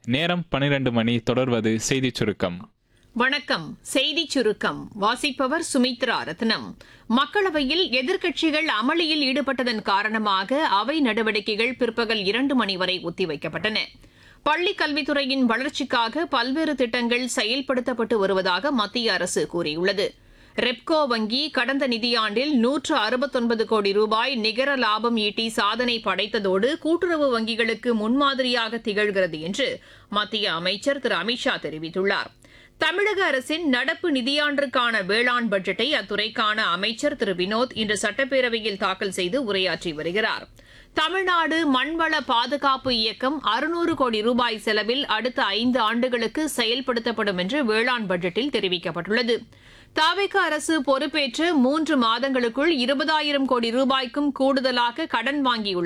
நேரம் பன்னிரண்டு மணி தொடர்வது செய்திச் சுருக்கம் வணக்கம் செய்திச் சுருக்கம் வாசிப்பவர் சுமித்ரா ரத்னம் மக்களவையில் எதிர்க்கட்சிகள் அமளியில் ஈடுபட்டதன் காரணமாக அவை நடவடிக்கைகள் பிற்பகல் இரண்டு மணி வரை ஒத்திவைக்கப்பட்டன பள்ளிக் கல்வித்துறையின் வளர்ச்சிக்காக பல்வேறு திட்டங்கள் செயல்படுத்தப்பட்டு வருவதாக மத்திய அரசு கூறியுள்ளது ரெப்கோ வங்கி கடந்த நிதியாண்டில் நூற்று அறுபத்தொன்பது கோடி ரூபாய் நிகர லாபம் ஈட்டி சாதனை படைத்ததோடு கூட்டுறவு வங்கிகளுக்கு முன்மாதிரியாக திகழ்கிறது என்று மத்திய அமைச்சர் திரு அமித்ஷா தெரிவித்துள்ளார் தமிழக அரசின் நடப்பு நிதியாண்டிற்கான வேளாண் பட்ஜெட்டை அத்துறைக்கான அமைச்சர் திரு வினோத் இன்று சட்டப்பேரவையில் தாக்கல் செய்து உரையாற்றி வருகிறார் தமிழ்நாடு மண்வள பாதுகாப்பு இயக்கம் அறுநூறு கோடி ரூபாய் செலவில் அடுத்த ஐந்து ஆண்டுகளுக்கு செயல்படுத்தப்படும் என்று வேளாண் பட்ஜெட்டில் தெரிவிக்கப்பட்டுள்ளது தாவேக அரசு பொறுப்பேற்று மூன்று மாதங்களுக்குள் இருபதாயிரம் கோடி ரூபாய்க்கும் கூடுதலாக கடன் வாங்கியுள்ளது